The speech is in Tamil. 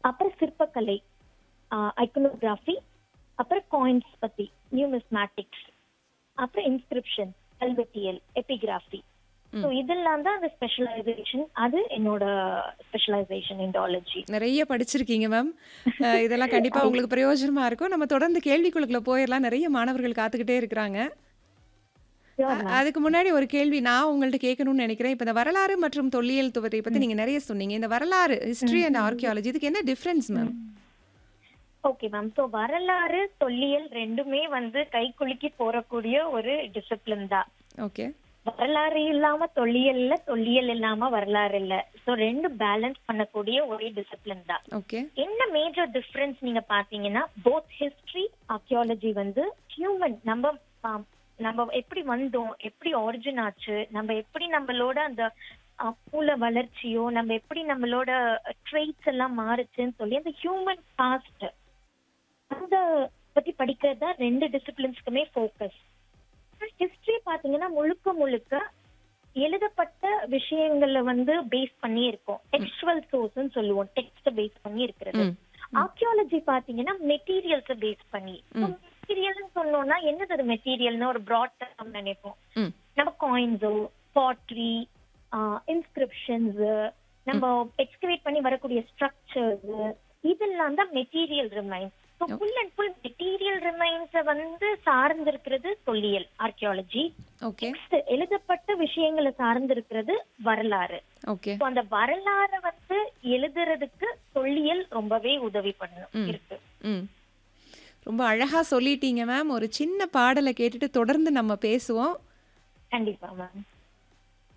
அப்புறம் சிற்பக்கலை ஐக்கனோகிராஃபி அப்புறம் காயின்ஸ் பத்தி நியூமிஸ்மேட்டிக்ஸ் அப்புறம் இன்ஸ்கிரிப்ஷன் கல்வெட்டியல் எபிகிராஃபி ஸோ இதெல்லாம் தான் அந்த ஸ்பெஷலைசேஷன் அது என்னோட ஸ்பெஷலைசேஷன் இண்டாலஜி நிறைய படிச்சிருக்கீங்க மேம் அஹ் இதெல்லாம் கண்டிப்பா உங்களுக்கு பிரயோஜனமா இருக்கும் நம்ம தொடர்ந்து கேள்விக்குழுக்குள்ள போயிடலாம் நிறைய மாணவர்கள் காத்துக்கிட்டே இருக்கிறாங்க அ- அதுக்கு முன்னாடி ஒரு கேள்வி நான் உங்கள்ட்ட கேட்கணும்னு நினைக்கிறேன் இப்போ இந்த வரலாறு மற்றும் தொல்லியல் துவரை பத்தி நீங்க நிறைய சொன்னீங்க இந்த வரலாறு ஹிஸ்டரி அண்ட் ஆர்கியாலஜி இதுக்கு என்ன difference ma'am okay ma'am so வரலாறு தொல்லியல் ரெண்டுமே வந்து கை குலுக்கி போறக்கூடிய ஒரு டிசிப்ளின் தான் ஓகே வரலாறு இல்லாம தொல்லியல் இல்ல தொல்லியல் இல்லாம வரலாறு இல்ல ஸோ ரெண்டு பேலன்ஸ் பண்ணக்கூடிய ஒரே டிசிப்ளின் தான் ஓகே என்ன மேஜர் டிஃபரன்ஸ் நீங்க பாத்தீங்கன்னா போத் ஹிஸ்டரி ஆர்கியாலஜி வந்து ஹியூமன் நம்ம ஆம், நம்ம எப்படி வந்தோம் எப்படி ஆரிஜின் ஆச்சு நம்ம எப்படி நம்மளோட அந்த ஆ, மூல வளர்ச்சியோ நம்ம எப்படி நம்மளோட ட்ரெய்ட்ஸ் எல்லாம் மாறுச்சுன்னு சொல்லி அந்த ஹியூமன் பாஸ்ட் அந்த பத்தி படிக்கிறது தான் ரெண்டு டிசிப்ளின்ஸ்க்குமே ஃபோக்கஸ் ஹிஸ்டரி பாத்தீங்கன்னா முழுக்க முழுக்க எழுதப்பட்ட விஷயங்கள்ல வந்து பேஸ் பண்ணி இருக்கும் டெக்ஸ்டுவல் சோர்ஸ்னு சொல்லுவோம் டெக்ஸ்ட் பேஸ் பண்ணி இருக்கிறது ம். ஆர்கியாலஜி பாத்தீங்கன்னா மெட்டீரியல்ஸ் பேஸ் பண்ணி மெட்டீரியல்னு சொன்னோம்னா என்னது அது மெட்டீரியல்னு ஒரு ப்ராட் டேர்ம் நினைப்போம் ம் நம்ம காயின்ஸோ பாட்ரி இன்ஸ்கிரிப்ஷன்ஸ் நம்ம எக்ஸ்கவேட் பண்ணி வரக்கூடிய ஸ்ட்ரக்சர்ஸ் இதெல்லாம் தான் material remains so full and full material ரிமைன்ஸை வந்து சார்ந்திருக்கிறது தொல்லியல் ஆர்கியாலஜி ஓகே நெக்ஸ்ட் எழுதப்பட்ட விஷயங்களை சார்ந்திருக்கிறது வரலாறு ஓகே So, அந்த வரலாறை வந்து எழுதுறதுக்கு தொல்லியல் ரொம்பவே உதவி பண்ணும் இருக்கு ம் ரொம்ப அழகா சொல்லிட்டீங்க மேம் ஒரு சின்ன பாடலை கேட்டுட்டு தொடர்ந்து நம்ம பேசுவோம் கண்டிப்பா மேம்